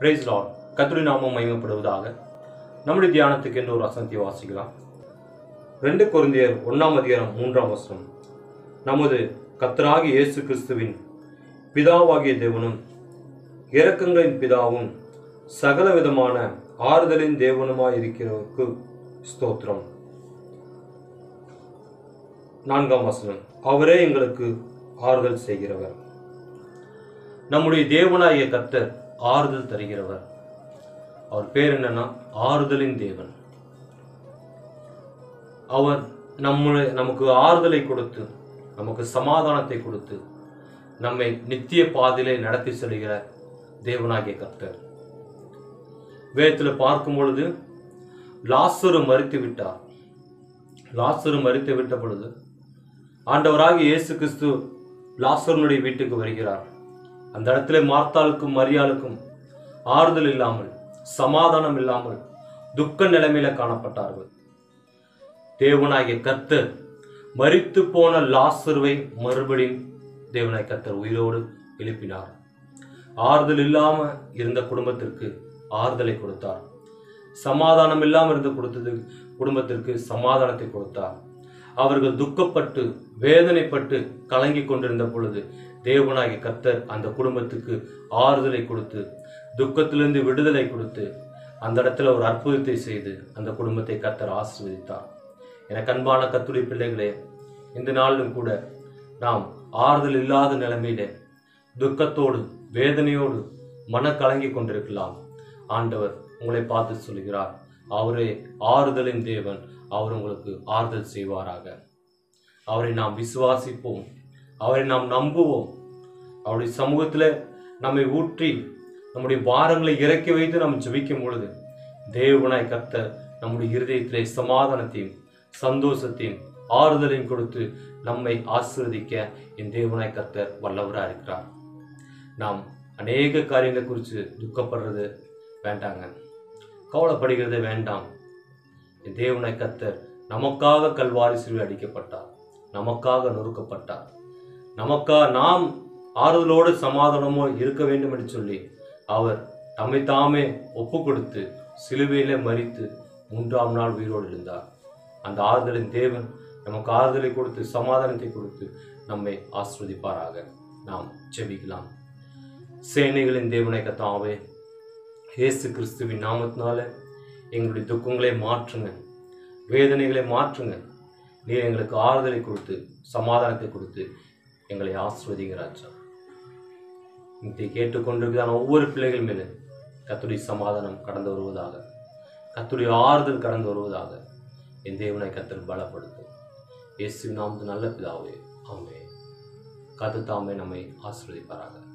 price Lord கர்த்தருடைய நாமம் மகிமைப்படுவதாக நம்முடைய தியானத்துக்கு என்று ஒரு வசனத்தை வாசிக்கலாம் ரெண்டு கொரிந்தியர் ஒன்றாம் அதிகாரம் மூன்றாம் வசனம் நமது கர்த்தராகிய இயேசு கிறிஸ்துவின் பிதாவாகிய தேவனும் இரக்கங்களின் பிதாவும் சகல விதமான ஆறுதலின் தேவனுமாய் இருக்கிறவருக்கு ஸ்தோத்திரம் நான்காம் வசனம் அவரே எங்களுக்கு ஆறுதல் செய்கிறவர் நம்முடைய தேவனாகிய கர்த்தர் ஆறுதல் தருகிறவர் அவர் பேர் என்னன்னா ஆறுதலின் தேவன் அவர் நம்முடைய நமக்கு ஆறுதலை கொடுத்து நமக்கு சமாதானத்தை கொடுத்து நம்மை நித்திய பாதையிலே நடத்தி செல்கிற தேவனாகிய கர்த்தர் வேதத்தில் பார்க்கும் பொழுது லாசரு மறித்து விட்டார் லாசரு மறித்து விட்ட பொழுது ஆண்டவராகிய இயேசு கிறிஸ்து லாசருனுடைய வீட்டுக்கு வருகிறார் அந்த இடத்துல மார்த்தாளுக்கும் மரியாளுக்கும் ஆறுதல் இல்லாமல் சமாதானம் இல்லாமல் துக்க நிலைமையில காணப்பட்டார்கள் தேவனாகிய கர்த்தர் மரித்து போன லாசருவை மறுபடியும் தேவனாய் கர்த்தர் உயிரோடு எழுப்பினார் ஆறுதல் இல்லாம இருந்த குடும்பத்திற்கு ஆறுதலை கொடுத்தார் சமாதானம் இல்லாமல் இருந்த கொடுத்தது குடும்பத்திற்கு சமாதானத்தை கொடுத்தார் அவர்கள் துக்கப்பட்டு வேதனைப்பட்டு கலங்கி கொண்டிருந்த பொழுது தேவனாகிய கர்த்தர் அந்த குடும்பத்துக்கு ஆறுதலை கொடுத்து துக்கத்திலிருந்து விடுதலை கொடுத்து அந்த இடத்துல ஒரு அற்புதத்தை செய்து அந்த குடும்பத்தை கர்த்தர் ஆசீர்வதித்தார் எனக்கு அன்பான கத்துடைய பிள்ளைகளே இந்த நாளிலும் கூட நாம் ஆறுதல் இல்லாத நிலைமையிலே துக்கத்தோடு வேதனையோடு மன கலங்கி கொண்டிருக்கலாம் ஆண்டவர் உங்களை பார்த்து சொல்கிறார் அவரே ஆறுதலின் தேவன் அவர் உங்களுக்கு ஆறுதல் செய்வாராக அவரை நாம் விசுவாசிப்போம் அவரை நாம் நம்புவோம் அவருடைய சமூகத்தில் நம்மை ஊற்றி நம்முடைய பாரங்களை இறக்கி வைத்து நாம் ஜெபிக்கும் பொழுது தேவனாய் கர்த்தர் நம்முடைய இருதயத்திலே சமாதானத்தையும் சந்தோஷத்தையும் ஆறுதலையும் கொடுத்து நம்மை ஆசீர்வதிக்க என் தேவனாய் கர்த்தர் வல்லவராக இருக்கிறார் நாம் அநேக காரியங்களை குறித்து துக்கப்படுறது வேண்டாங்க கவலைப்படுகிறது வேண்டாம் என் தேவனாய் கர்த்தர் நமக்காக கல்வாரி சிலுவை அடிக்கப்பட்டார் நமக்காக நொறுக்கப்பட்டார் நமக்கா நாம் ஆறுதலோடு சமாதானமோ இருக்க வேண்டும் என்று சொல்லி அவர் தம்மை தாமே ஒப்பு கொடுத்து சிலுவையில மறித்து மூன்றாம் நாள் உயிரோடு இருந்தார் அந்த ஆறுதலின் தேவன் நமக்கு ஆறுதலை கொடுத்து சமாதானத்தை கொடுத்து நம்மை ஆஸ்வதிப்பாராக நாம் ஜெபிக்கலாம் சேனைகளின் தேவனை கத்தாவே இயேசு கிறிஸ்துவின் நாமத்தினால எங்களுடைய துக்கங்களை மாற்றுங்க வேதனைகளை மாற்றுங்க நீர் எங்களுக்கு ஆறுதலை கொடுத்து சமாதானத்தை கொடுத்து எங்களை ஆஸ்வதிங்கிறாச்சா இதை கேட்டுக்கொண்டிருக்கிறான ஒவ்வொரு பிள்ளைகள் மேலே கத்துடைய சமாதானம் கடந்து வருவதாக கத்துடைய ஆறுதல் கடந்து வருவதாக என் தேவனை கத்தர் பலப்படுத்தும் இயேசு நாமது நல்ல பிதாவே ஆமே கத்து தாமே நம்மை ஆசீர்வதிப்பாராக